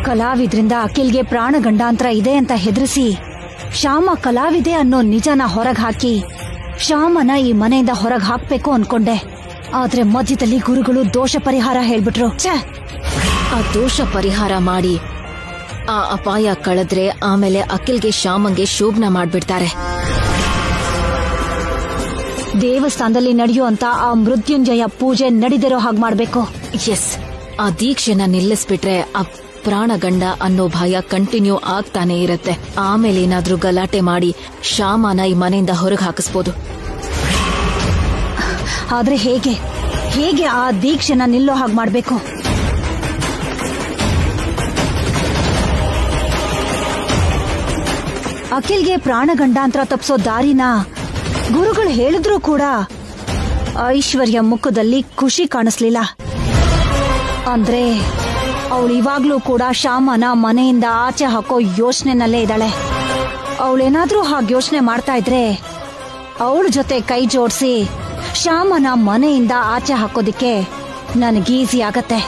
ಕಲಾವಿದ್ರಿಂದ ಅಖಿಲ್ಗೆ ಪ್ರಾಣ ಗಂಡಾಂತರ ಇದೆ ಅಂತ ಹೆದರಿಸಿ ಶ್ಯಾಮ ಕಲಾವಿದೆ ಅನ್ನೋ ನಿಜನ ಹೊರಗ್ ಹಾಕಿ ಶ್ಯಾಮನ ಈ ಮನೆಯಿಂದ ಹೊರಗ್ ಹಾಕ್ಬೇಕು ಅನ್ಕೊಂಡೆ ಆದ್ರೆ ಮಧ್ಯದಲ್ಲಿ ಗುರುಗಳು ದೋಷ ಪರಿಹಾರ ಹೇಳ್ಬಿಟ್ರು ಛೇ ಆ ದೋಷ ಪರಿಹಾರ ಮಾಡಿ ಆ ಅಪಾಯ ಕಳೆದ್ರೆ ಆಮೇಲೆ ಅಖಿಲ್ಗೆ ಶ್ಯಾಮಂಗೆ ಶೋಭನ ಮಾಡ್ಬಿಡ್ತಾರೆ ದೇವಸ್ಥಾನದಲ್ಲಿ ನಡೆಯುವಂತ ಆ ಮೃತ್ಯುಂಜಯ ಪೂಜೆ ನಡಿದಿರೋ ಹಾಗೆ ಮಾಡ್ಬೇಕು ಎಸ್ ಆ ದೀಕ್ಷೆನ ನಿಲ್ಲಿಸ್ಬಿಟ್ರೆ ಆ ಪ್ರಾಣಗಂಡ ಅನ್ನೋ ಭಯ ಕಂಟಿನ್ಯೂ ಆಗ್ತಾನೆ ಇರತ್ತೆ ಆಮೇಲೆ ಏನಾದ್ರೂ ಗಲಾಟೆ ಮಾಡಿ ಶ್ಯಾಮನ ಈ ಮನೆಯಿಂದ ಹೊರಗೆ ಹಾಕಿಸ್ಬೋದು ಆದ್ರೆ ಹೇಗೆ ಹೇಗೆ ಆ ದೀಕ್ಷೆನ ನಿಲ್ಲೋ ಹಾಗೆ ಮಾಡ್ಬೇಕು ಅಖಿಲ್ಗೆ ಪ್ರಾಣಗಂಡಾಂತರ ತಪ್ಸೋ ದಾರಿನ ಗುರುಗಳು ಹೇಳಿದ್ರೂ ಕೂಡ ಐಶ್ವರ್ಯ ಮುಖದಲ್ಲಿ ಖುಷಿ ಕಾಣಿಸ್ಲಿಲ್ಲ ಅಂದ್ರೆ ಅವಳು ಇವಾಗ್ಲೂ ಕೂಡ ಶ್ಯಾಮನ ಮನೆಯಿಂದ ಆಚೆ ಹಾಕೋ ಯೋಚನೆನಲ್ಲೇ ಇದ್ದಾಳೆ ಅವಳೇನಾದ್ರೂ ಹಾಗೆ ಯೋಚನೆ ಮಾಡ್ತಾ ಇದ್ರೆ ಅವಳ ಜೊತೆ ಕೈ ಜೋಡಿಸಿ ಶ್ಯಾಮನ ಮನೆಯಿಂದ ಆಚೆ ಹಾಕೋದಿಕ್ಕೆ ನನಗೆ ಈಸಿ ಆಗತ್ತೆ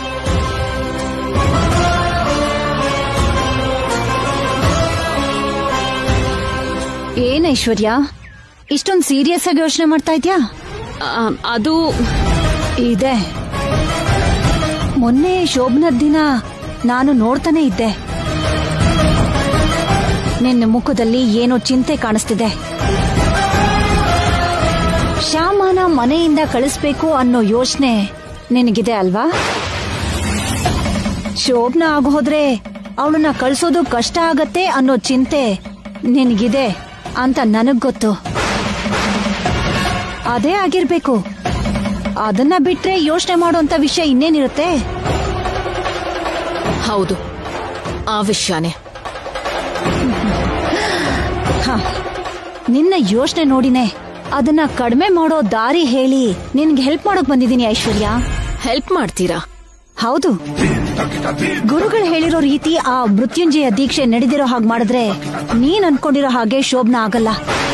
ಏನ್ ಐಶ್ವರ್ಯ ಇಷ್ಟೊಂದು ಸೀರಿಯಸ್ ಆಗಿ ಯೋಚನೆ ಮಾಡ್ತಾ ಇದ್ಯಾ ಆ, ಅದು ಇದೆ ಮೊನ್ನೆ ಶೋಭನದ ದಿನ ನಾನು ನೋಡ್ತಾನೆ ಇದ್ದೆ ನಿನ್ನ ಮುಖದಲ್ಲಿ ಏನೋ ಚಿಂತೆ ಕಾಣಿಸ್ತಿದೆ ಶ್ಯಾಮನ ಮನೆಯಿಂದ ಕಳಿಸ್ಬೇಕು ಅನ್ನೋ ಯೋಚನೆ ನಿನಗಿದೆ ಅಲ್ವಾ ಶೋಭನ ಆಗೋದ್ರೆ ಅವಳನ್ನ ಕಳ್ಸೋದು ಕಷ್ಟ ಆಗತ್ತೆ ಅನ್ನೋ ಚಿಂತೆ ನಿನಗಿದೆ ಅಂತ ನನಗ್ ಗೊತ್ತು ಅದೇ ಆಗಿರ್ಬೇಕು ಅದನ್ನ ಬಿಟ್ರೆ ಯೋಚನೆ ಮಾಡುವಂತ ವಿಷಯ ಇನ್ನೇನಿರುತ್ತೆ ಹೌದು ಆ ವಿಷಯನೇ ಹ, ನಿನ್ನ ಯೋಚನೆ ನೋಡಿನೇ ಅದನ್ನ ಕಡಿಮೆ ಮಾಡೋ ದಾರಿ ಹೇಳಿ ನಿನ್ಗೆ ಹೆಲ್ಪ್ ಮಾಡೋಕ್ ಬಂದಿದ್ದೀನಿ ಐಶ್ವರ್ಯ ಹೆಲ್ಪ್ ಮಾಡ್ತೀರಾ ಹೌದು ಗುರುಗಳು ಹೇಳಿರೋ ರೀತಿ ಆ ಮೃತ್ಯುಂಜಯ ದೀಕ್ಷೆ ನಡೆದಿರೋ ಹಾಗೆ ಮಾಡಿದ್ರೆ ನೀನ್ ಅನ್ಕೊಂಡಿರೋ ಹಾಗೆ ಶೋಭನ ಆಗಲ್ಲ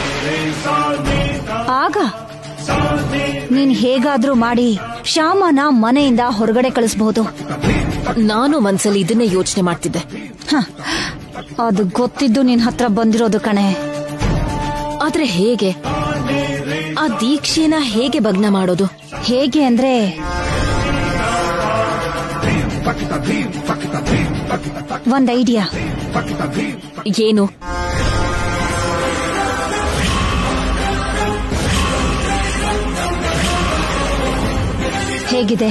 ಆಗ ನೀನ್ ಹೇಗಾದ್ರೂ ಮಾಡಿ ಶ್ಯಾಮನ ಮನೆಯಿಂದ ಹೊರಗಡೆ ಕಳಿಸಬಹುದು ನಾನು ಮನ್ಸಲ್ಲಿ ಇದನ್ನೇ ಯೋಚನೆ ಮಾಡ್ತಿದ್ದೆ ಅದು ಗೊತ್ತಿದ್ದು ನಿನ್ ಹತ್ರ ಬಂದಿರೋದು ಕಣೆ ಆದ್ರೆ ಹೇಗೆ ಆ ದೀಕ್ಷೆನ ಹೇಗೆ ಭಗ್ನ ಮಾಡೋದು ಹೇಗೆ ಅಂದ್ರೆ ಒಂದ್ ಐಡಿಯಾ ಏನು ಹೇಗಿದೆ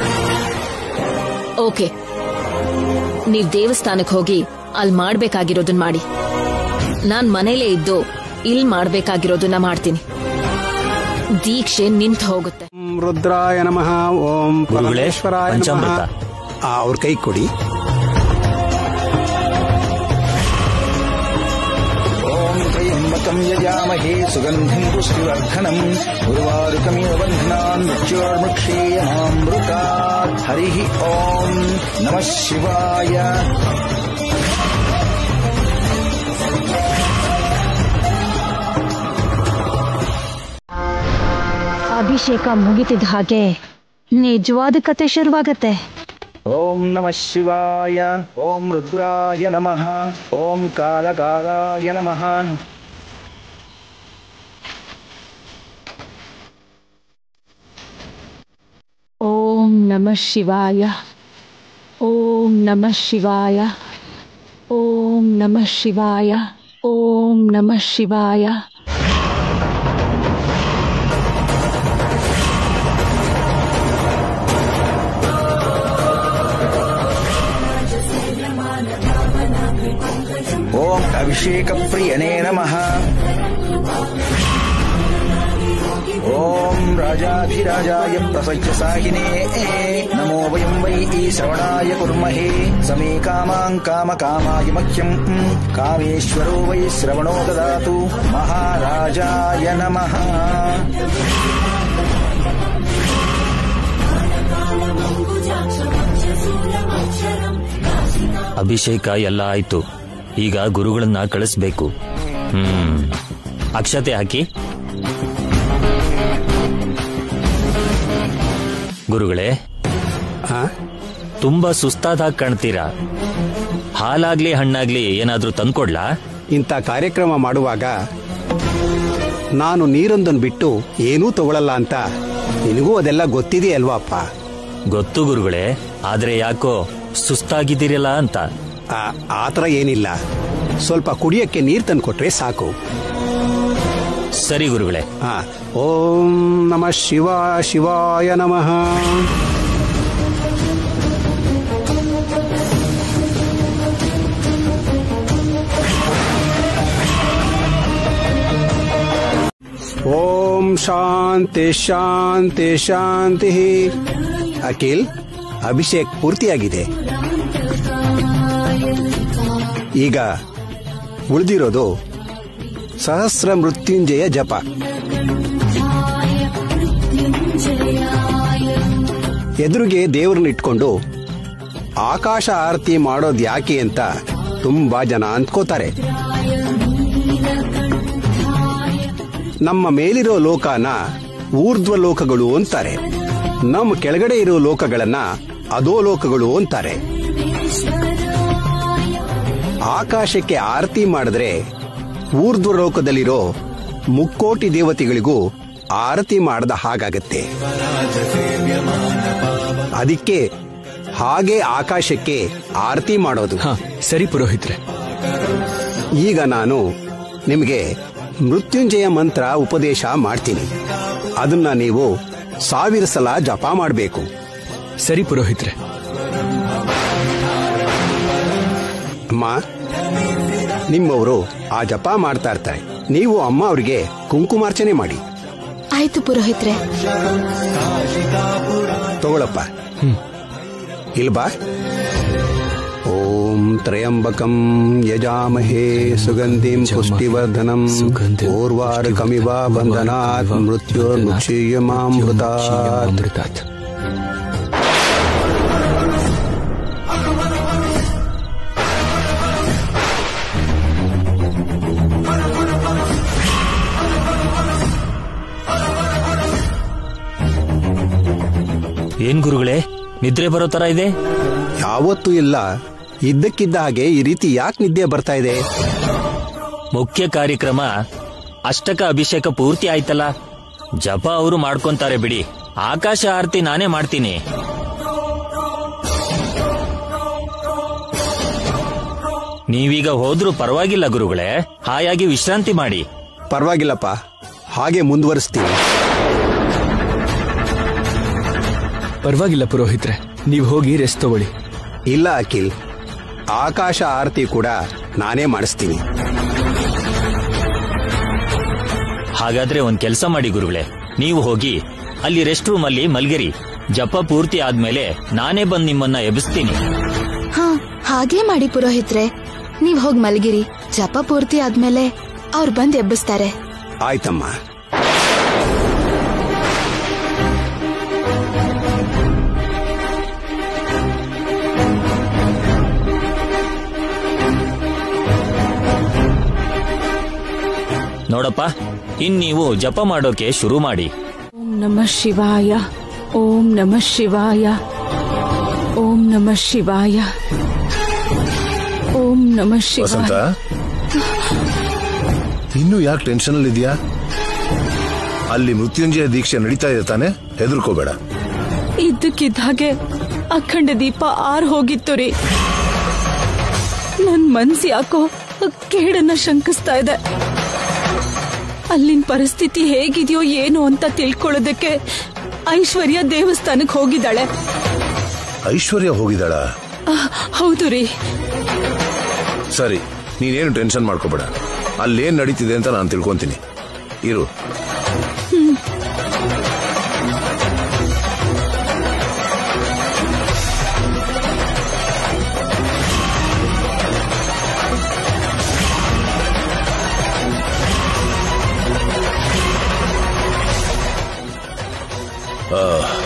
ಓಕೆ ನೀವ್ ದೇವಸ್ಥಾನಕ್ಕೆ ಹೋಗಿ ಅಲ್ಲಿ ಮಾಡ್ಬೇಕಾಗಿರೋದನ್ನ ಮಾಡಿ ನಾನ್ ಮನೇಲೇ ಇದ್ದು ಇಲ್ ಮಾಡ್ಬೇಕಾಗಿರೋದನ್ನ ಮಾಡ್ತೀನಿ ದೀಕ್ಷೆ ನಿಂತು ಹೋಗುತ್ತೆ ಓಂ ರುದ್ರಾಯ ನಮಃ ಓಂ ಗುರುಗಳೇ, ಪರಮೇಶ್ವರಾಯ ನಮಃ ಪಂಚಾಮೃತ. ಆ, ಅವ್ರ ಕೈ ಕೊಡಿ ॐ त्र्यम्बकम् यजामहे सुगन्धिम् पुष्टिवर्धनम् उर्वारुकमिव बन्धनान् मृत्योर्मुक्षीयमामृतात् हरिः ॐ नमः शिवाय ಅಭಿಷೇಕ ಮುಗಿತಿದ್ದ ಹಾಗೆ ನಿಜವಾದ ಕತೆ ಶುರುವಾಗತ್ತೆ ॐ नमः शिवाय ॐ रुद्राय नमः ॐ कालकालाय नमः ॐ नमः शिवाय ॐ नमः शिवाय ॐ नमः शिवाय ॐ नमः शिवाय ॐ अभिषेकप्रियणे नमः ॐ राजाधिराजाय प्रसह्यसाहिने नमो वयं वै श्रवणाय कुर्महे समे कामान् कामकामाय मह्यम् कामेश्वरो वै श्रवणो ददातु महाराजाय नमः ಅಭಿಷೇಕ ಎಲ್ಲ ಆಯ್ತು ಈಗ ಗುರುಗಳನ್ನ ಕಳಿಸ್ಬೇಕು ಹ್ಮ್ ಅಕ್ಷತೆ ಹಾಕಿ ಗುರುಗಳೇ ಆ? ತುಂಬಾ ಸುಸ್ತಾದಾಗ ಕಾಣ್ತೀರಾ ಹಾಲಾಗ್ಲಿ ಹಣ್ಣಾಗ್ಲಿ ಏನಾದ್ರೂ ತಂದ್ಕೊಡ್ಲಾ ಇಂಥ ಕಾರ್ಯಕ್ರಮ ಮಾಡುವಾಗ ನಾನು ನೀರೊಂದನ್ನು ಬಿಟ್ಟು ಏನೂ ತಗೊಳ್ಳಲ್ಲ ಅಂತ ನಿನಗೂ ಅದೆಲ್ಲ ಗೊತ್ತಿದೆಯಲ್ವಾ ಅಪ್ಪ ಗೊತ್ತು ಗುರುಗಳೇ ಆದ್ರೆ ಯಾಕೋ ಸುಸ್ತಾಗಿದ್ದೀರಲ್ಲ ಅಂತ ಆ ಆ ಥರ ಏನಿಲ್ಲ ಸ್ವಲ್ಪ ಕುಡಿಯಕ್ಕೆ ನೀರು ತಂದ್ಕೊಟ್ರೆ ಸಾಕು ಸರಿ ಗುರುಗಳೇ ಹಾ ಓಂ ನಮಃ ಶಿವ ಶಿವಾಯ ನಮಃ ಓಂ ಶಾಂತಿ ಶಾಂತಿ ಶಾಂತಿ ಅಖಿಲ್ ಅಭಿಷೇಕ್ ಪೂರ್ತಿಯಾಗಿದೆ ಈಗ ಉಳಿದಿರೋದು ಸಹಸ್ರ ಮೃತ್ಯುಂಜಯ ಜಪ ಎದುರಿಗೆ ದೇವರನ್ನ ಇಟ್ಕೊಂಡು ಆಕಾಶ ಆರತಿ ಮಾಡೋದು ಯಾಕೆ ಅಂತ ತುಂಬಾ ಜನ ಅಂದ್ಕೋತಾರೆ ನಮ್ಮ ಮೇಲಿರೋ ಲೋಕನ ಊರ್ಧ್ವ ಲೋಕಗಳು ಅಂತಾರೆ ನಮ್ಮ ಕೆಳಗಡೆ ಇರೋ ಲೋಕಗಳನ್ನ ಅಧೋ ಲೋಕಗಳು ಅಂತಾರೆ ಆಕಾಶಕ್ಕೆ ಆರತಿ ಮಾಡಿದ್ರೆ ಊರ್ಧ್ವ ಲೋಕದಲ್ಲಿರೋ ಮುಕ್ಕೋಟಿ ದೇವತೆಗಳಿಗೂ ಆರತಿ ಮಾಡದ ಹಾಗಾಗತ್ತೆ ಅದಕ್ಕೆ ಹಾಗೆ ಆಕಾಶಕ್ಕೆ ಆರತಿ ಮಾಡೋದು ಹಾ ಸರಿ ಪುರೋಹಿತ್ರೆ ಈಗ ನಾನು ನಿಮಗೆ ಮೃತ್ಯುಂಜಯ ಮಂತ್ರ ಉಪದೇಶ ಮಾಡ್ತೀನಿ ಅದನ್ನ ನೀವು ಸಾವಿರ ಸಲ ಜಪ ಮಾಡಬೇಕು ಸರಿ ಪುರೋಹಿತ್ರೆ ಅಮ್ಮ ನಿಮ್ಮವರು ಆ ಜಪ ಮಾಡ್ತಾ ಇರ್ತಾರೆ ನೀವು ಅಮ್ಮ ಅವರಿಗೆ ಕುಂಕುಮಾರ್ಚನೆ ಮಾಡಿ ಆಯ್ತು ಪುರೋಹಿತ್ರೆ ತಗೊಳಪ್ಪ ಇಲ್ಬಾ ಓಂ ತ್ರಯಂಬಕಂ ಯಜಾಮಹೇ ಸುಗಂಧಿಂ ಪುಷ್ಟಿವರ್ಧನಂ ಸುಗಂಧಿಂ ಓರ್ವಾರಕಮಿವ ಬಂಧನಾತ್ ಮೃತ್ಯೋರ್ಮುಕ್ಷೀಯಮಾಮೃತಾತ್ ಅಮೃತಾತ್ ಏನ್ ಗುರುಗಳೇ ನಿದ್ರೆ ಬರೋ ತರ ಇದೆ ಯಾವತ್ತೂ ಇಲ್ಲ ಇದ್ದಕ್ಕಿದ್ದ ಹಾಗೆ ಈ ರೀತಿ ಯಾಕೆ ನಿದ್ದೆ ಬರ್ತಾ ಇದೆ ಮುಖ್ಯ ಕಾರ್ಯಕ್ರಮ ಅಷ್ಟಕ ಅಭಿಷೇಕ ಪೂರ್ತಿ ಆಯ್ತಲ್ಲ ಜಪ ಅವರು ಮಾಡ್ಕೊಂತಾರೆ ಬಿಡಿ ಆಕಾಶ ಆರತಿ ನಾನೇ ಮಾಡ್ತೀನಿ ನೀವೀಗ ಹೋದ್ರೂ ಪರವಾಗಿಲ್ಲ ಗುರುಗಳೇ ಹಾಯಾಗಿ ವಿಶ್ರಾಂತಿ ಮಾಡಿ ಪರವಾಗಿಲ್ಲಪ್ಪ ಹಾಗೆ ಮುಂದುವರಿಸ್ತೀನಿ ಪರವಾಗಿಲ್ಲ ಪುರೋಹಿತ್ರೆ ನೀವು ಹೋಗಿ ರೆಸ್ಟ್ ತಗೊಳ್ಳಿ ಇಲ್ಲ ಅಖಿಲ್ ಆಕಾಶ ಆರತಿ ಕೂಡ ನಾನೇ ಮಾಡಿಸ್ತೀನಿ ಹಾಗಾದ್ರೆ ಒಂದ್ ಕೆಲಸ ಮಾಡಿ ಗುರುಗಳೇ ನೀವು ಹೋಗಿ ಅಲ್ಲಿ ರೆಸ್ಟ್ ರೂಮ್ ಅಲ್ಲಿ ಮಲ್ಗಿರಿ ಜಪ ಪೂರ್ತಿ ಆದ್ಮೇಲೆ ನಾನೇ ಬಂದ್ ನಿಮ್ಮನ್ನ ಎಬ್ಬಿಸ್ತೀನಿ ಹಾ ಹಾಗೇ ಮಾಡಿ ಪುರೋಹಿತ್ರೆ ನೀವ್ ಹೋಗ್ ಮಲಗಿರಿ ಜಪ ಪೂರ್ತಿ ಆದ್ಮೇಲೆ ಅವ್ರು ಬಂದ್ ಎಬ್ಬಿಸ್ತಾರೆ ಆಯ್ತಮ್ಮ ನೋಡಪ್ಪ ಇನ್ ನೀವು ಜಪ ಮಾಡೋಕೆ ಶುರು ಮಾಡಿ ಓಂ ನಮಃ ಶಿವಾಯ ಓಂ ನಮಃ ಶಿವಾಯ ಓಂ ನಮಃ ಶಿವಾಯ ಓಂ ನಮಃ ವಸಂತ ಶಿವಾಯ ಇನ್ನು ಯಾಕೆ ಟೆನ್ಷನ್ ಅಲ್ಲಿ ಇದೆಯಾ ಅಲ್ಲಿ ಮೃತ್ಯುಂಜಯ ದೀಕ್ಷೆ ನಡೀತಾ ಇದೆ ತಾನೆ ಹೆದರ್ಕೋಬೇಡ ಇದ್ದಕ್ಕಿದ್ದ ಹಾಗೆ ಅಖಂಡ ದೀಪ ಆರ್ ಹೋಗಿತ್ತು ರೀ ನನ್ ಮನ್ಸ್ ಯಾಕೋ ಕೇಡನ್ನ ಶಂಕಿಸ್ತಾ ಇದೆ ಅಲ್ಲಿನ ಪರಿಸ್ಥಿತಿ ಹೇಗಿದೆಯೋ ಏನು ಅಂತ ತಿಳ್ಕೊಳ್ಳೋದಕ್ಕೆ ಐಶ್ವರ್ಯ ದೇವಸ್ಥಾನಕ್ಕೆ ಹೋಗಿದ್ದಾಳೆ ಐಶ್ವರ್ಯ ಹೋಗಿದ್ದಾಳ ಅಹ್, ಹೌದು ರೀ ಸರಿ ನೀನೇನು ಟೆನ್ಷನ್ ಮಾಡ್ಕೋಬೇಡ ಅಲ್ಲೇನ್ ನಡೀತಿದೆ ಅಂತ ನಾನು ತಿಳ್ಕೊಂತೀನಿ ಇರು ಆ,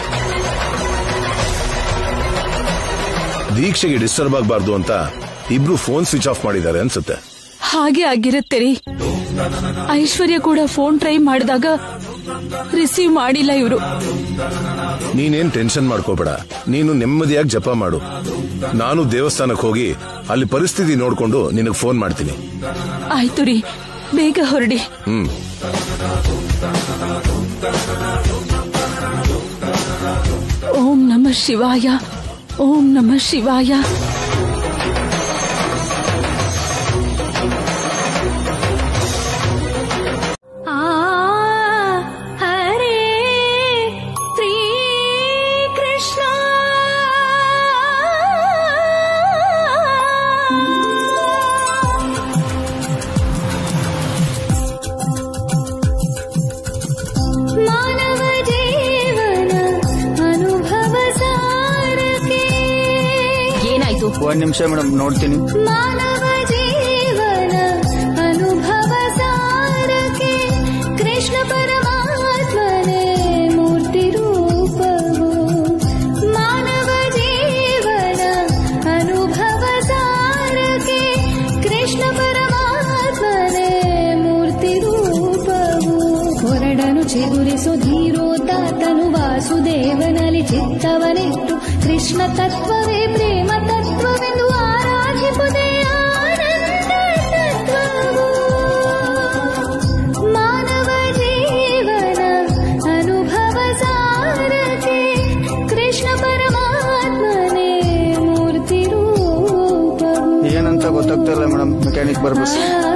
ದೀಕ್ಷೆಗೆ ಡಿಸ್ಟರ್ಬ್ ಆಗಬಾರ್ದು ಅಂತ ಇಬ್ರು ಫೋನ್ ಸ್ವಿಚ್ ಆಫ್ ಮಾಡಿದ್ದಾರೆ ಅನ್ಸುತ್ತೆ ಹಾಗೆ ಆಗಿರುತ್ತೆ ರೀ ಐಶ್ವರ್ಯ ಕೂಡ ಫೋನ್ ಟ್ರೈ ಮಾಡಿದಾಗ ರಿಸೀವ್ ಮಾಡಿಲ್ಲ ಇವರು ನೀನೇನ್ ಟೆನ್ಷನ್ ಮಾಡ್ಕೋಬೇಡ ನೀನು ನೆಮ್ಮದಿಯಾಗಿ ಜಪ ಮಾಡು ನಾನು ದೇವಸ್ಥಾನಕ್ಕೆ ಹೋಗಿ ಅಲ್ಲಿ ಪರಿಸ್ಥಿತಿ ನೋಡ್ಕೊಂಡು ನಿನಗೆ ಫೋನ್ ಮಾಡ್ತೀನಿ ಆಯ್ತು ರೀ ಬೇಗ ಹೊರಡಿ ಹ್ಮ್ ಓಂ ನಮ ಶಿವಾಯ ಓಂ ನಮ ಶಿವಾಯ ಹರೇ ಶ್ರೀ ಕೃಷ್ಣ ಮಾನವ ಜೀವನ ಅನುಭವ ಸಾರಕ್ಕೆ ಏನಾಯ್ತು ಒಂದ್ ನಿಮಿಷ ಮೇಡಮ್ ನೋಡ್ತೀನಿ ಮಾನವ ಜೀವನ ಅನುಭವ ಸಾರಕ್ಕೆ ಕೃಷ್ಣ ಪರಮಾತ್ಮನೇ ಮೂರ್ತಿ ರೂಪವು ಮಾನವ ಜೀವನ ಅನುಭವ ಸಾರಕ್ಕೆ ಕೃಷ್ಣ ಪರಮಾತ್ಮನೇ ಮೂರ್ತಿ ರೂಪವು ಹೊರಡನು ಚಿಗುರಿಸು ಧೀರೋದಾತನು ವಾಸುದೇವನಲ್ಲಿ ಚಿತ್ತವನಿಟ್ಟು ಕೃಷ್ಣ ತತ್ವವೇ ಪ್ರೇಮ ತತ್ವವೆಂದು ಆರಾಧಿಸುವುದೇ ಆನಂದ ತತ್ವವು ಮಾನವ ಜೀವನ ಅನುಭವ ಸಾರಕ್ಕೆ ಕೃಷ್ಣ ಪರಮಾತ್ಮನೇ ಮೂರ್ತಿ ರೂಪವು ಏನಂತ ಗೊತ್ತಾಗ್ತಾ ಇಲ್ಲ ಮೇಡಮ್ ಮೆಕ್ಯಾನಿಕ್ ಬರ್ಬೇಕು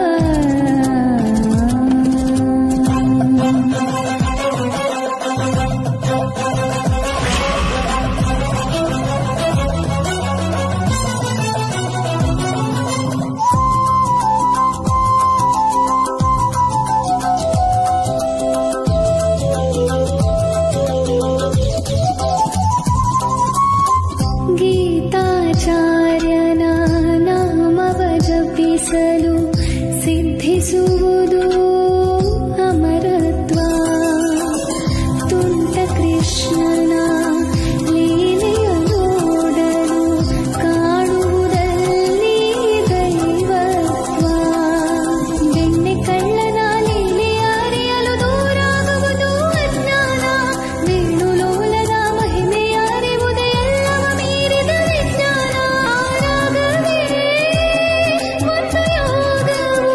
ಗೀತಾಚಾರ್ಯನ ನಾಮವ ಜಪಿಸಲು ಸಿದ್ಧಿಸುವುದು ಅಮರತ್ವ ತುಂಟ ಕೃಷ್ಣನ ಲೀಲೆಯ ನೋಡಲು ಕಾಣುವುದಲ್ಲಿ ದೈವತ್ವ ಬೆಣ್ಣೆ ಕಳ್ಳನ ಲೀಲೆ ಅರಿಯಲು ದೂರಾಗುವುದು ಅಜ್ಞಾನ ವೇಣುಲೋಲದ ಮಹಿಮೆ ಅರಿವುದೇ ಎಲ್ಲವ ಮೀರಿದ ವಿಜ್ಞಾನ ರಾಗವೇ ಒಂದು ಯೋಗವು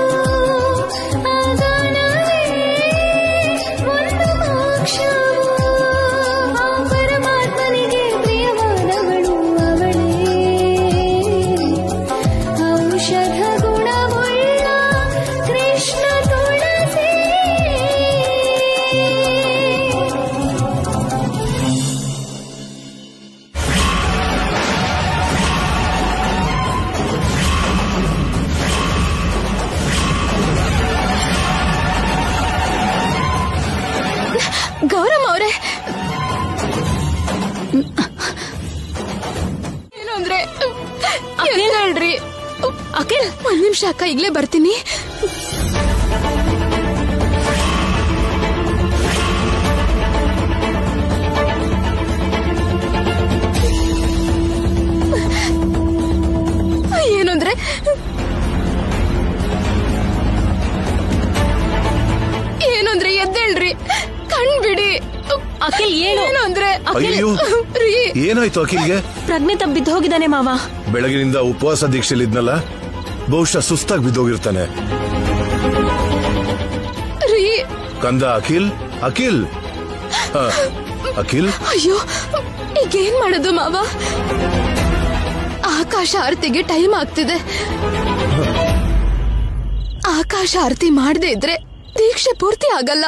ಆಗಾನವೇ ಒಂದು ಮೋಕ್ಷವು ಆ ಪರಮಾತ್ಮನಿಗೆ ಪ್ರಿಯವಾದವಳು ಅವಳೇ ಔಷಧ ಗುಣವುಳ್ಳ ಕೃಷ್ಣ ತುಳಸಿ ಗೌರಮ್ಮ ಅವರೇ ಏನು ಅಂದ್ರೆ ಹೇಳ್ರಿ ಅಖಿಲ್ ಒಂದ್ ನಿಮಿಷ ಅಕ್ಕ ಈಗ್ಲೇ ಬರ್ತೀನಿ ಏನು ಅಂದ್ರೆ ಏನು ಅಂದ್ರೆ ಎದ್ದೇಳ್ರಿ ಕಣ್ ಬಿಡಿ ಅಖಿಲ್ ಏನು ಏನು ಅಂದ್ರೆ ಅಯ್ಯೋ ರೀ ಏನಾಯ್ತು ಅಖಿಲ್ಗೆ ಪ್ರಜ್ಞೆ ತಬ್ಬಿದ್ದು ಹೋಗಿದ್ದಾನೆ ಮಾವ ಬೆಳಗಿನಿಂದ ಉಪವಾಸ ದೀಕ್ಷೆಲಿದ್ನಲ್ಲ ಬಹುಶಃ ಸುಸ್ತಾಗಿ ಬಿದ್ದೋಗಿರ್ತಾನೆ ರೀ ಕಂದ ಅಖಿಲ್ ಅಖಿಲ್ ಆ, ಅಖಿಲ್ ಅಯ್ಯೋ ಈಗೇನ್ ಮಾಡೋದು ಮಾವ ಆಕಾಶ ಆರತಿಗೆ ಟೈಮ್ ಆಗ್ತಿದೆ ಆಕಾಶ ಆರತಿ ಮಾಡದೇ ಇದ್ರೆ ದೀಕ್ಷೆ ಪೂರ್ತಿ ಆಗಲ್ಲ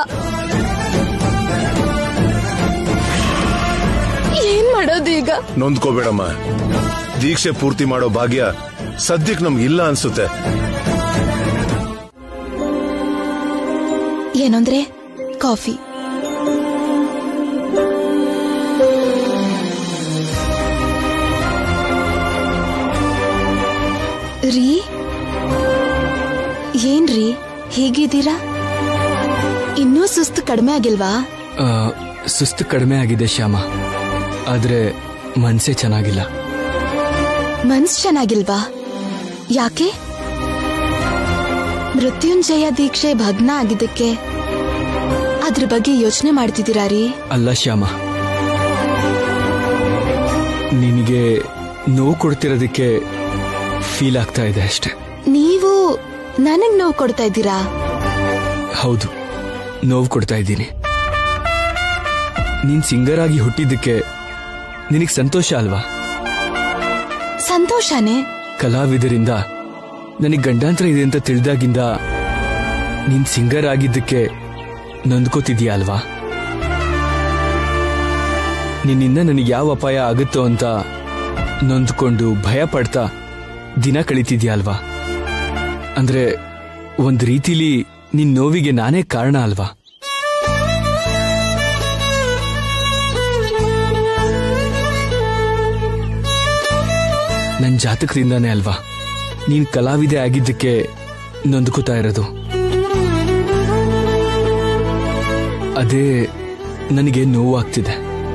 ಏನ್ ಮಾಡೋದು ಈಗ ನೊಂದ್ಕೋಬೇಡಮ್ಮ ದೀಕ್ಷೆ ಪೂರ್ತಿ ಮಾಡೋ ಭಾಗ್ಯ ಸದ್ಯಕ್ಕೆ ನಮ್ಗೆ ಇಲ್ಲ ಅನ್ಸುತ್ತೆ ಏನಂದ್ರೆ ಕಾಫಿ ರೀ ಏನ್ರಿ ಹೇಗಿದ್ದೀರಾ ಇನ್ನೂ ಸುಸ್ತು ಕಡಿಮೆ ಆಗಿಲ್ವಾ ಆ, ಸುಸ್ತು ಕಡಿಮೆ ಆಗಿದೆ ಶ್ಯಾಮ ಆದ್ರೆ ಮನ್ಸೇ ಚೆನ್ನಾಗಿಲ್ಲ ಮನ್ಸ್ ಚೆನ್ನಾಗಿಲ್ವಾ ಯಾಕೆ ಮೃತ್ಯುಂಜಯ ದೀಕ್ಷೆ ಭಗ್ನ ಆಗಿದ್ದಕ್ಕೆ ಅದ್ರ ಬಗ್ಗೆ ಯೋಚನೆ ಮಾಡ್ತಿದ್ದೀರಾ ರೀ ಅಲ್ಲ ಶ್ಯಾಮ ನಿನಗೆ ನೋವು ಕೊಡ್ತಿರೋದಕ್ಕೆ ಫೀಲ್ ಆಗ್ತಾ ಇದೆ ಅಷ್ಟೆ ನೀವು ನನಗ್ ನೋವು ಕೊಡ್ತಾ ಇದ್ದೀರಾ ಹೌದು ನೋವು ಕೊಡ್ತಾ ಇದ್ದೀನಿ ನೀನ್ ಸಿಂಗರ್ ಆಗಿ ಹುಟ್ಟಿದ್ದಕ್ಕೆ ನಿನಗೆ ಸಂತೋಷ ಅಲ್ವಾ ಸಂತೋಷನೇ ಕಲಾವಿದರಿಂದ ನನಗೆ ಗಂಡಾಂತರ ಇದೆ ಅಂತ ತಿಳಿದಾಗಿಂದ ನೀನ್ ಸಿಂಗರ್ ಆಗಿದ್ದಕ್ಕೆ ನೊಂದ್ಕೋತಿದ್ಯಾ ಅಲ್ವಾ ನಿನ್ನಿಂದ ನನಗೆ ಯಾವ ಅಪಾಯ ಆಗುತ್ತೋ ಅಂತ ನೊಂದ್ಕೊಂಡು ಭಯ ಪಡ್ತಾ ದಿನ ಕಳೀತಿದ್ಯಾ ಅಲ್ವಾ ಅಂದ್ರೆ ಒಂದ್ ರೀತಿಲಿ ನಿನ್ ನೋವಿಗೆ ನಾನೇ ಕಾರಣ ಅಲ್ವಾ ನನ್ ಜಾತಕದಿಂದಾನೇ ಅಲ್ವಾ ನೀನ್ ಕಲಾವಿದೆ ಆಗಿದ್ದಕ್ಕೆ ನೊಂದ್ಕೋತಾ ಇರೋದು ಅದೇ ನನಗೆ ನೋವಾಗ್ತಿದೆ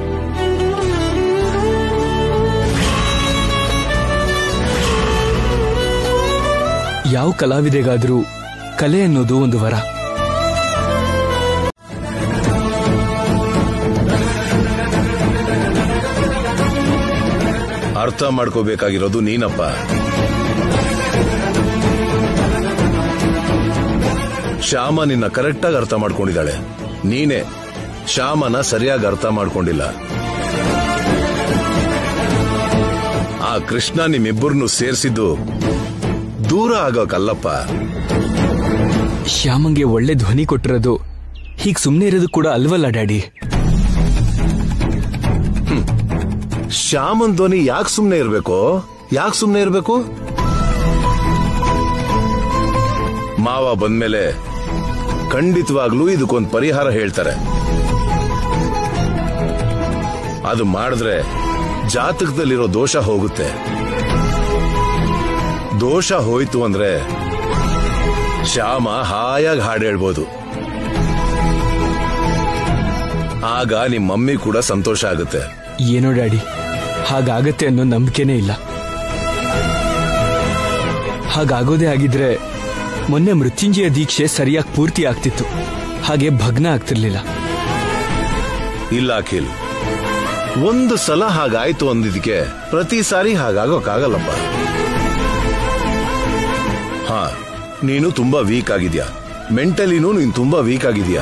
ಯಾವ ಕಲಾವಿದೆಗಾದ್ರೂ ಕಲೆ ಅನ್ನೋದು ಒಂದು ವರ ಅರ್ಥ ಮಾಡ್ಕೋಬೇಕಾಗಿರೋದು ನೀನಪ್ಪ ಶ್ಯಾಮ ನಿನ್ನ ಕರೆಕ್ಟಾಗಿ ಅರ್ಥ ಮಾಡ್ಕೊಂಡಿದ್ದಾಳೆ ನೀನೇ ಶ್ಯಾಮನ ಸರಿಯಾಗಿ ಅರ್ಥ ಮಾಡ್ಕೊಂಡಿಲ್ಲ ಆ ಕೃಷ್ಣ ನಿಮ್ಮಿಬ್ಬರನ್ನು ಸೇರಿಸಿದ್ದು ದೂರ ಆಗೋಕಲ್ಲಪ್ಪ ಶ್ಯಾಮಂಗೆ ಒಳ್ಳೆ ಧ್ವನಿ ಕೊಟ್ಟಿರೋದು ಹೀಗ್ ಸುಮ್ನೆ ಇರೋದು ಕೂಡ ಅಲ್ವಲ್ಲ ಡ್ಯಾಡಿ ಶ್ಯಾಮನ್ ಧ್ವನಿ ಯಾಕೆ ಸುಮ್ನೆ ಇರ್ಬೇಕು ಯಾಕೆ ಸುಮ್ನೆ ಇರ್ಬೇಕು ಮಾವ ಬಂದ್ಮೇಲೆ ಖಂಡಿತವಾಗ್ಲೂ ಇದಕ್ಕೊಂದು ಪರಿಹಾರ ಹೇಳ್ತಾರೆ ಅದು ಮಾಡಿದ್ರೆ ಜಾತಕದಲ್ಲಿರೋ ದೋಷ ಹೋಗುತ್ತೆ ದೋಷ ಹೋಯ್ತು ಅಂದ್ರೆ ಶ್ಯಾಮ ಹಾಯಾಗಿ ಹಾಡು ಹೇಳ್ಬೋದು ಆಗ ನಿಮ್ಮ ಮಮ್ಮಿ ಕೂಡ ಸಂತೋಷ ಆಗುತ್ತೆ ಏನೋ ಡ್ಯಾಡಿ ಹಾಗಾಗತ್ತೆ ಅನ್ನೋ ನಂಬಿಕೆನೇ ಇಲ್ಲ ಹಾಗಾಗೋದೇ ಆಗಿದ್ರೆ ಮೊನ್ನೆ ಮೃತ್ಯುಂಜಯ ದೀಕ್ಷೆ ಸರಿಯಾಗಿ ಪೂರ್ತಿ ಆಗ್ತಿತ್ತು ಹಾಗೆ ಭಗ್ನ ಆಗ್ತಿರ್ಲಿಲ್ಲ ಇಲ್ಲ ಅಖಿಲ್ ಒಂದು ಸಲ ಹಾಗಾಯ್ತು ಅಂದಿದ್ದಕ್ಕೆ ಪ್ರತಿ ಸಾರಿ ಹಾಗಾಗೋಕ್ಕಾಗಲ್ಲಪ್ಪ ಹಾ ನೀನು ತುಂಬಾ ವೀಕ್ ಆಗಿದ್ಯಾ ಮೆಂಟಲಿನೂ ನೀನು ತುಂಬಾ ವೀಕ್ ಆಗಿದ್ಯಾ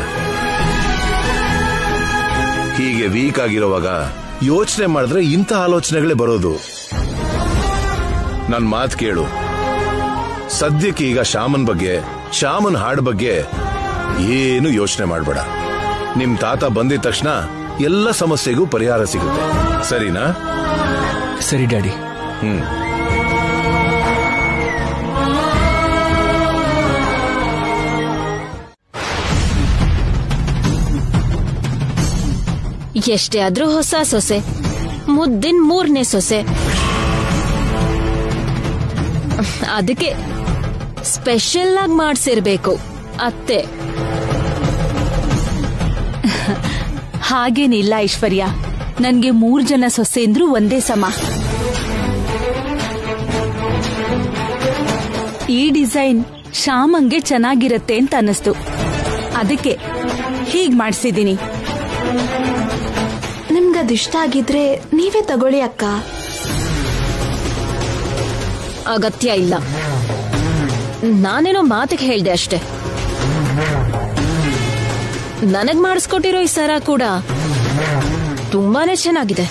ಹೀಗೆ ವೀಕ್ ಆಗಿರುವಾಗ ಯೋಚನೆ ಮಾಡಿದ್ರೆ ಇಂಥ ಆಲೋಚನೆಗಳೇ ಬರೋದು ನನ್ ಮಾತು ಕೇಳು ಸದ್ಯಕ್ಕೆ ಈಗ ಶ್ಯಾಮನ್ ಬಗ್ಗೆ ಶ್ಯಾಮನ್ ಹಾಡ್ ಬಗ್ಗೆ ಏನು ಯೋಚನೆ ಮಾಡಬೇಡ ನಿಮ್ ತಾತ ಬಂದಿದ ತಕ್ಷಣ ಎಲ್ಲ ಸಮಸ್ಯೆಗೂ ಪರಿಹಾರ ಸಿಗುತ್ತೆ ಸರಿನಾ ಸರಿ ಡ್ಯಾಡಿ ಹ್ಮ್ ಎಷ್ಟೇ ಆದ್ರೂ ಹೊಸ ಸೊಸೆ ಮುದ್ದಿನ ಮೂರನೇ ಸೊಸೆ ಅದಕ್ಕೆ ಸ್ಪೆಷಲ್ ಆಗಿ ಮಾಡ್ಸಿರ್ಬೇಕು ಅತ್ತೆ ಹಾಗೇನಿಲ್ಲ ಐಶ್ವರ್ಯ ನನ್ಗೆ ಮೂರ್ ಜನ ಸೊಸೆಂದ್ರು ಒಂದೇ ಸಮ ಈ ಡಿಸೈನ್ ಶ್ಯಾಮಂಗೆ ಚೆನ್ನಾಗಿರತ್ತೆ ಅಂತ ಅನ್ನಿಸ್ತು ಅದಕ್ಕೆ ಹೀಗ್ ಮಾಡ್ಸಿದೀನಿ ನಿಮ್ಗದಿಷ್ಟ ಆಗಿದ್ರೆ ನೀವೇ ತಗೊಳ್ಳಿ ಅಕ್ಕ ಅಗತ್ಯ ಇಲ್ಲ ನಾನೇನೋ ಮಾತಿಗೆ ಹೇಳ್ದೆ ಅಷ್ಟೆ ನನಗ್ ಮಾಡಿಸ್ಕೊಟ್ಟಿರೋ ಈ ಸರ ಕೂಡ ತುಂಬಾನೇ ಚೆನ್ನಾಗಿದೆ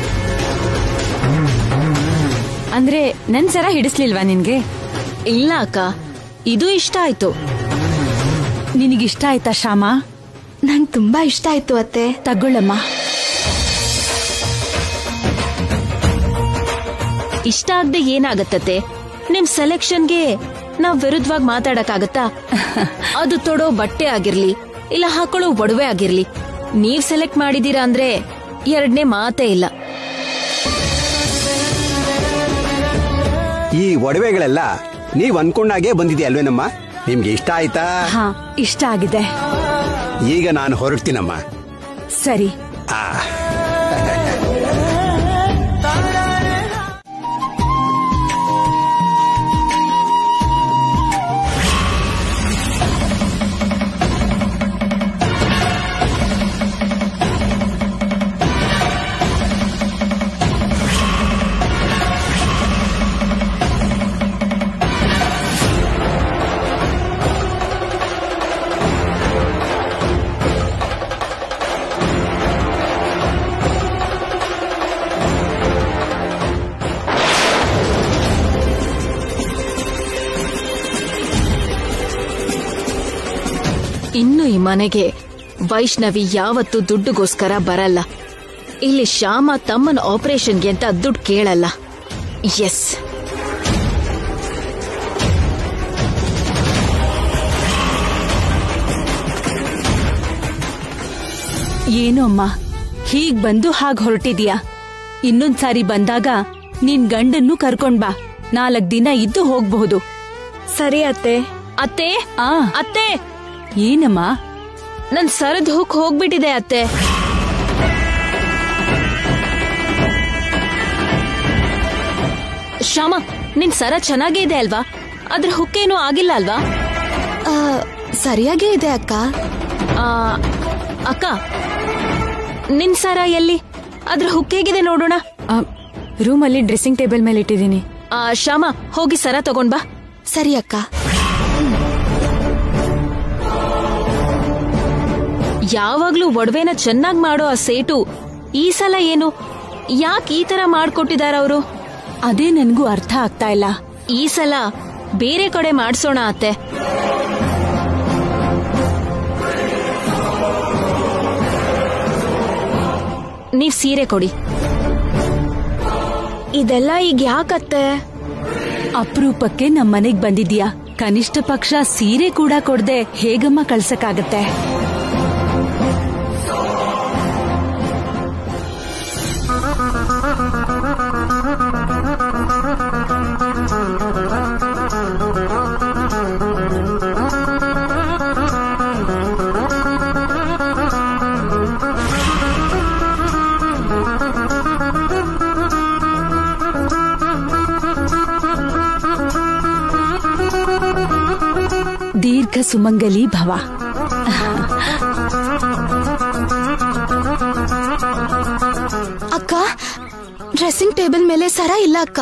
ಅಂದ್ರೆ ನನ್ ಸರ ಹಿಡಿಸ್ಲಿಲ್ವಾ ನಿನ್ಗೆ ಇಲ್ಲ ಅಕ್ಕ ಇದು ಇಷ್ಟ ಆಯ್ತು ನಿನಗಿಷ್ಟ ಆಯ್ತಾ ಶ್ಯಾಮ ನಂಗ್ ತುಂಬಾ ಇಷ್ಟ ಆಯ್ತು ಅತ್ತೆ ತಗೊಳ್ಳಮ್ಮ ಇಷ್ಟ ಆಗದೆ ಏನಾಗತ್ತತೆ ನಿಮ್ ಸೆಲೆಕ್ಷನ್ಗೆ ನಾವ್ ವಿರುದ್ಧವಾಗಿ ಮಾತಾಡಕ್ಕಾಗತ್ತಾ ಅದು ತೊಡೋ ಬಟ್ಟೆ ಆಗಿರ್ಲಿ ಇಲ್ಲ ಹಾಕೊಳ್ಳೋ ಒಡವೆ ಆಗಿರ್ಲಿ ನೀವ್ ಸೆಲೆಕ್ಟ್ ಮಾಡಿದೀರಾ ಅಂದ್ರೆ ಎರಡನೇ ಮಾತೇ ಇಲ್ಲ ಈ ಒಡವೆಗಳೆಲ್ಲ ನೀವ್ ಅನ್ಕೊಂಡಾಗೆ ಬಂದಿದೆ ಅಲ್ವೇನಮ್ಮ ನಿಮ್ಗೆ ಇಷ್ಟ ಆಯ್ತಾ ಹಾ ಇಷ್ಟ ಆಗಿದೆ ಈಗ ನಾನು ಹೊರಡ್ತೀನಮ್ಮ ಸರಿ ಆ ಇನ್ನು ಈ ಮನೆಗೆ ವೈಷ್ಣವಿ ಯಾವತ್ತೂ ದುಡ್ಡುಗೋಸ್ಕರ ಬರಲ್ಲ ಇಲ್ಲಿ ಶ್ಯಾಮ ತಮ್ಮನ ಆಪರೇಷನ್ಗೆ ಅಂತ ದುಡ್ಡು ಕೇಳಲ್ಲ ಎಸ್ ಏನು ಅಮ್ಮ ಹೀಗ್ ಬಂದು ಹಾಗ್ ಹೊರಟಿದ್ಯಾ ಇನ್ನೊಂದ್ಸಾರಿ ಬಂದಾಗ ನಿನ್ ಗಂಡನ್ನು ಕರ್ಕೊಂಡ್ ಬಾ ನಾಲ್ಕ್ ದಿನ ಇದ್ದು ಹೋಗ್ಬಹುದು ಸರಿ ಅತ್ತೆ ಅತ್ತೆ ಆ ಅತ್ತೆ ಏನಮ್ಮ ನನ್ ಸರದ್ ಹುಕ್ ಹೋಗ್ಬಿಟ್ಟಿದೆ ಅತ್ತೆ ಶ್ಯಾಮ ನಿನ್ ಸರ ಚೆನ್ನಾಗೇ ಇದೆ ಅಲ್ವಾ ಅದ್ರ ಹುಕ್ಕೇನು ಆಗಿಲ್ಲ ಅಲ್ವಾ ಸರಿಯಾಗೇ ಇದೆ ಅಕ್ಕ ಆ, ಅಕ್ಕ ನಿನ್ ಸರ ಎಲ್ಲಿ ಅದ್ರ ಹುಕ್ ಹೇಗಿದೆ ನೋಡೋಣ ರೂಮಲ್ಲಿ ಡ್ರೆಸ್ಸಿಂಗ್ ಟೇಬಲ್ ಮೇಲೆ ಇಟ್ಟಿದ್ದೀನಿ ಆ, ಶ್ಯಾಮ ಹೋಗಿ ಸರ ತಗೊಂಡ್ ಬಾ ಸರಿ ಅಕ್ಕ ಯಾವಾಗ್ಲೂ ಒಡವೆನ ಚೆನ್ನಾಗ್ ಮಾಡೋ ಆ ಸೇಟು ಈ ಸಲ ಏನು ಯಾಕೆ ಈ ತರ ಮಾಡ್ಕೊಟ್ಟಿದಾರ ಅವರು ಅದೇ ನನ್ಗೂ ಅರ್ಥ ಆಗ್ತಾ ಇಲ್ಲ ಈ ಸಲ ಬೇರೆ ಕಡೆ ಮಾಡ್ಸೋಣ ಅತ್ತೆ ನೀವ್ ಸೀರೆ ಕೊಡಿ ಇದೆಲ್ಲ ಈಗ ಯಾಕತ್ತೆ ಅಪರೂಪಕ್ಕೆ ನಮ್ ಮನೆಗ್ ಬಂದಿದ್ಯಾ ಕನಿಷ್ಠ ಪಕ್ಷ ಸೀರೆ ಕೂಡ ಕೊಡ್ದೆ ಹೇಗಮ್ಮ ಕಳ್ಸಕ್ಕಾಗತ್ತೆ ದೀರ್ಘ ಸುಮಂಗಲಿ ಭವ ಅಕ್ಕ ಡ್ರೆಸ್ಸಿಂಗ್ ಟೇಬಲ್ ಮೇಲೆ ಸರ ಇಲ್ಲ ಅಕ್ಕ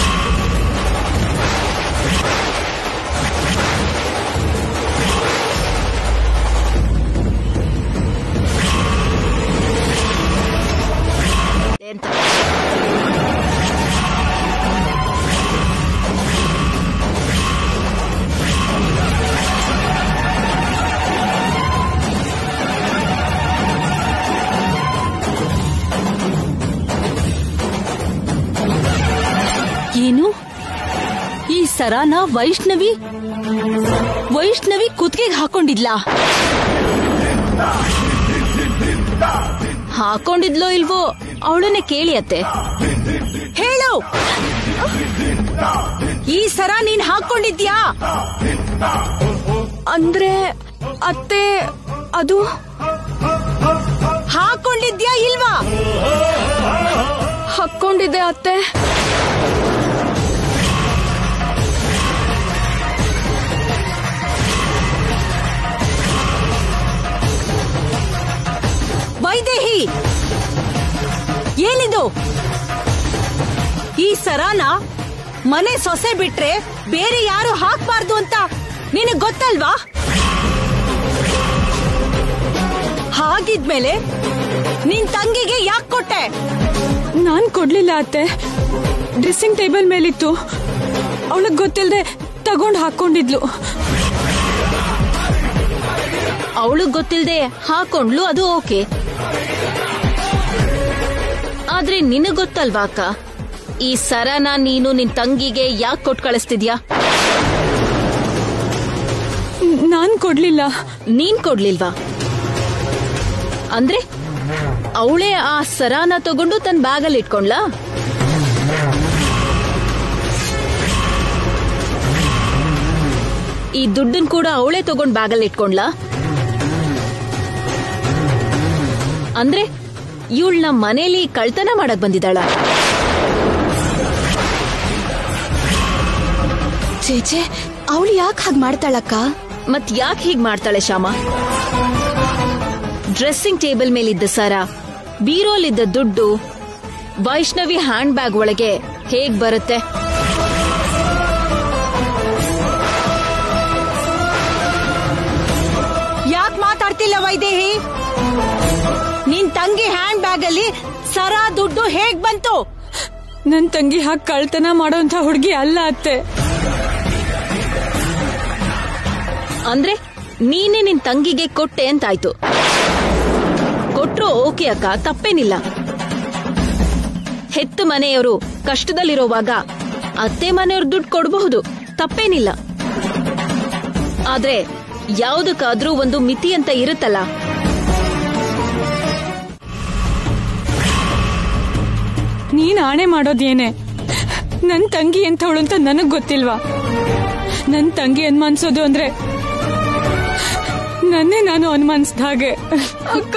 ಏನು ಈ ಸರಾನ ವೈಷ್ಣವಿ ವೈಷ್ಣವಿ ಕುತ್ತಿಗೆಗೆ ಹಾಕೊಂಡಿದ್ಲ ಹಾಕೊಂಡಿದ್ಲೋ ಇಲ್ವೋ ಅವಳನ್ನೇ ಕೇಳಿ ಅತ್ತೆ ಹೇಳು ಈ ಸರ ನೀನ್ ಹಾಕೊಂಡಿದ್ಯಾ ಅಂದ್ರೆ ಅತ್ತೆ ಅದು ಹಾಕೊಂಡಿದ್ಯಾ ಇಲ್ವಾ ಹಾಕೊಂಡಿದೆ ಅತ್ತೆ ವೈದೇಹಿ ಏನಿದು ಈ ಸರಾನ ಮನೆ ಸೊಸೆ ಬಿಟ್ರೆ ಬೇರೆ ಯಾರು ಹಾಕ್ಬಾರ್ದು ಅಂತ ನಿನಗ್ ಗೊತ್ತಲ್ವಾ ಹಾಗಿದ್ಮೇಲೆ ನಿನ್ ತಂಗಿಗೆ ಯಾಕೆ ಕೊಟ್ಟೆ ನಾನ್ ಕೊಡ್ಲಿಲ್ಲ ಅತ್ತೆ ಡ್ರೆಸ್ಸಿಂಗ್ ಟೇಬಲ್ ಮೇಲಿತ್ತು ಅವಳಗ್ ಗೊತ್ತಿಲ್ಲದೆ ತಗೊಂಡ್ ಹಾಕೊಂಡಿದ್ಲು ಅವಳು ಗೊತ್ತಿಲ್ದೆ ಹಾಕೊಂಡ್ಲು ಅದು ಓಕೆ ಆದ್ರೆ ನಿನಗ್ ಗೊತ್ತಲ್ವಾ ಅಕ್ಕ ಈ ಸರನ ನೀನು ನಿನ್ ತಂಗಿಗೆ ಯಾಕೆ ಕೊಟ್ ಕಳಿಸ್ತಿದ್ಯಾ ನಾನ್ ಕೊಡ್ಲಿಲ್ಲ ನೀನ್ ಕೊಡ್ಲಿಲ್ವಾ ಅಂದ್ರೆ ಅವಳೇ ಆ ಸರಾನ ತಗೊಂಡು ತನ್ನ ಬ್ಯಾಗಲ್ಲಿ ಇಟ್ಕೊಂಡ್ಲಾ ಈ ದುಡ್ಡನ್ ಕೂಡ ಅವಳೇ ತಗೊಂಡ್ ಬ್ಯಾಗಲ್ಲಿ ಇಟ್ಕೊಂಡ್ಲಾ ಅಂದ್ರೆ ಇವಳು ನಮ್ಮ ಮನೇಲಿ ಕಳ್ತನ ಮಾಡಕ್ ಬಂದಿದ್ದಾಳ ಚೇಚೆ ಅವಳು ಯಾಕೆ ಹಾಗೆ ಮಾಡ್ತಾಳಕ್ಕ ಮತ್ ಯಾಕೆ ಹೀಗ್ ಮಾಡ್ತಾಳೆ ಶ್ಯಾಮ ಡ್ರೆಸ್ಸಿಂಗ್ ಟೇಬಲ್ ಮೇಲಿದ್ದ ಸರ ಬೀರೋಲಿದ್ದ ದುಡ್ಡು ವೈಷ್ಣವಿ ಹ್ಯಾಂಡ್ ಬ್ಯಾಗ್ ಒಳಗೆ ಹೇಗ್ ಬರುತ್ತೆ ಯಾಕೆ ಮಾತಾಡ್ತಿಲ್ಲ ವೈದೇಹಿ ನಿನ್ ತಂಗಿ ಹ್ಯಾಂಡ್ ಬ್ಯಾಗ್ ಅಲ್ಲಿ ಸರ ದುಡ್ಡು ಹೇಗ್ ಬಂತು ನನ್ ತಂಗಿ ಹಾಗೆ ಕಳ್ತನ ಮಾಡೋಂಥ ಹುಡುಗಿ ಅಲ್ಲ ಅತ್ತೆ ಅಂದ್ರೆ ನೀನೇ ನಿನ್ ತಂಗಿಗೆ ಕೊಟ್ಟೆ ಅಂತಾಯ್ತು ಕೊಟ್ರು ಓಕೆ ಅಕ್ಕ ತಪ್ಪೇನಿಲ್ಲ ಹೆತ್ತ ಮನೆಯವರು ಕಷ್ಟದಲ್ಲಿರೋವಾಗ ಅತ್ತೆ ಮನೆಯವ್ರು ದುಡ್ಡು ಕೊಡಬಹುದು ತಪ್ಪೇನಿಲ್ಲ ಆದ್ರೆ ಯಾವುದಕ್ಕಾದ್ರೂ ಒಂದು ಮಿತಿ ಅಂತ ಇರುತ್ತಲ್ಲ ನೀನ್ ಆಣೆ ಮಾಡೋದೇನೆ ನನ್ ತಂಗಿ ಎಂಥವಳು ಅಂತ ನನಗ್ ಗೊತ್ತಿಲ್ವಾ ನನ್ ತಂಗಿ ಅನುಮಾನಿಸೋದು ಅಂದ್ರೆ ನನ್ನೇ ನಾನು ಅನುಮಾನಿಸ್ದ ಹಾಗೆ ಅಕ್ಕ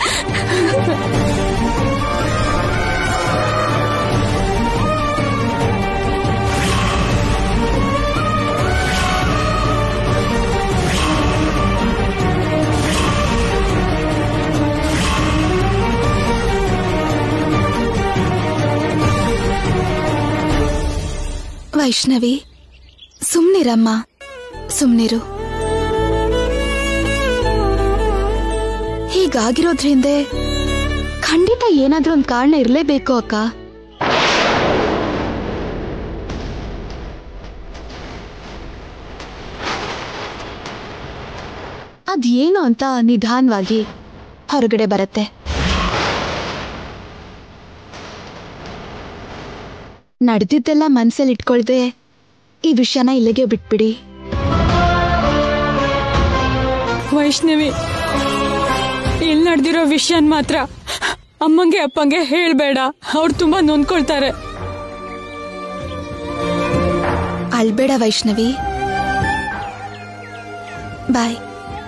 ವೈಷ್ಣವಿ ಸುಮ್ನಿರಮ್ಮ ಸುಮ್ನಿರು ಹೀಗಾಗಿರೋದ್ರ ಹಿಂದೆ ಖಂಡಿತ ಏನಾದ್ರೂ ಒಂದ್ ಕಾರಣ ಇರ್ಲೇಬೇಕು ಅಕ್ಕ ಅದೇನು ಅಂತ ನಿಧಾನವಾಗಿ ಹೊರಗಡೆ ಬರುತ್ತೆ ನಡೆದಿದ್ದೆಲ್ಲ ಮನ್ಸಲ್ಲಿ ಇಟ್ಕೊಳ್ದೆ ಈ ವಿಷಯನ ಇಲ್ಲಿಗೆ ಬಿಟ್ಬಿಡಿ ವೈಷ್ಣವಿ ಇಲ್ಲಿ ನಡೆದಿರೋ ವಿಷಯನ್ ಮಾತ್ರ ಅಮ್ಮಂಗೆ ಅಪ್ಪಂಗೆ ಹೇಳ್ಬೇಡ ಅವ್ರು ತುಂಬಾ ನೊಂದ್ಕೊಳ್ತಾರೆ ಅಳ್ಬೇಡ ವೈಷ್ಣವಿ ಬಾಯ್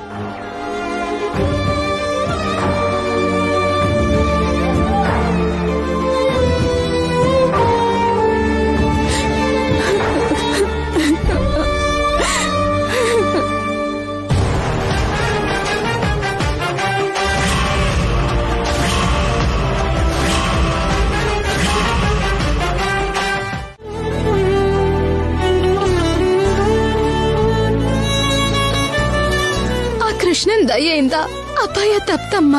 ಆ ಕೃಷ್ಣನ್ ದಯೆಯಿಂದ ಅಪಾಯ ತಪ್ತಮ್ಮ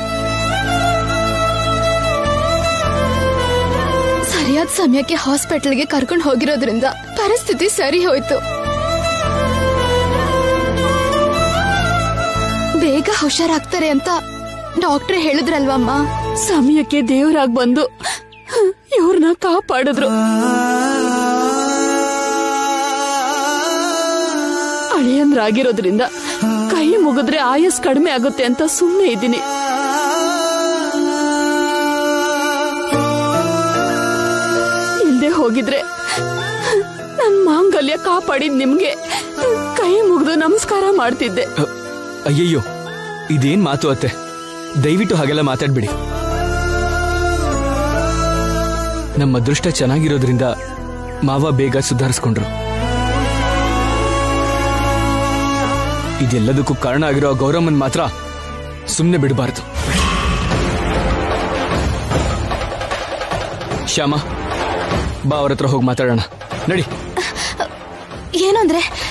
ಸರಿಯಾದ ಸಮಯಕ್ಕೆ ಹಾಸ್ಪಿಟಲ್ಗೆ ಕರ್ಕೊಂಡು ಹೋಗಿರೋದ್ರಿಂದ ಪರಿಸ್ಥಿತಿ ಸರಿ ಹೋಯ್ತು ಬೇಗ ಹುಷಾರಾಗ್ತಾರೆ ಅಂತ ಡಾಕ್ಟ್ರೆ ಹೇಳಿದ್ರಲ್ವಮ್ಮ ಸಮಯಕ್ಕೆ ದೇವರಾಗ್ ಬಂದು ಇವ್ರನ್ನ ಕಾಪಾಡಿದ್ರು ಅಳಿಯಂದ್ರಾಗಿರೋದ್ರಿಂದ ಕೈ ಮುಗಿದ್ರೆ ಆಯಸ್ ಕಡಿಮೆ ಆಗುತ್ತೆ ಅಂತ ಸುಮ್ಮನೆ ಇದ್ದೀನಿ ಇಲ್ದೆ ಹೋಗಿದ್ರೆ ನನ್ ಮಾಂಗಲ್ಯ ಕಾಪಾಡಿದ್ ನಿಮ್ಗೆ ಕೈ ಮುಗಿದು ನಮಸ್ಕಾರ ಮಾಡ್ತಿದ್ದೆ ಅ, ಅಯ್ಯಯ್ಯೋ ಇದೇನ್ ಮಾತು ಅತ್ತೆ ದಯವಿಟ್ಟು ಹಾಗೆಲ್ಲ ಮಾತಾಡ್ಬಿಡಿ ನಮ್ಮ ಅದೃಷ್ಟ ಚೆನ್ನಾಗಿರೋದ್ರಿಂದ ಮಾವ ಬೇಗ ಸುಧಾರಿಸ್ಕೊಂಡ್ರು ಇದೆಲ್ಲದಕ್ಕೂ ಕಾರಣ ಆಗಿರೋ ಆ ಗೌರಮ್ಮನ್ ಮಾತ್ರ ಸುಮ್ಮನೆ ಬಿಡಬಾರ್ದು ಶ್ಯಾಮ ಬಾ ಅವ್ರ ಹತ್ರ ಹೋಗಿ ಮಾತಾಡೋಣ ನಡಿ ಏನಂದ್ರೆ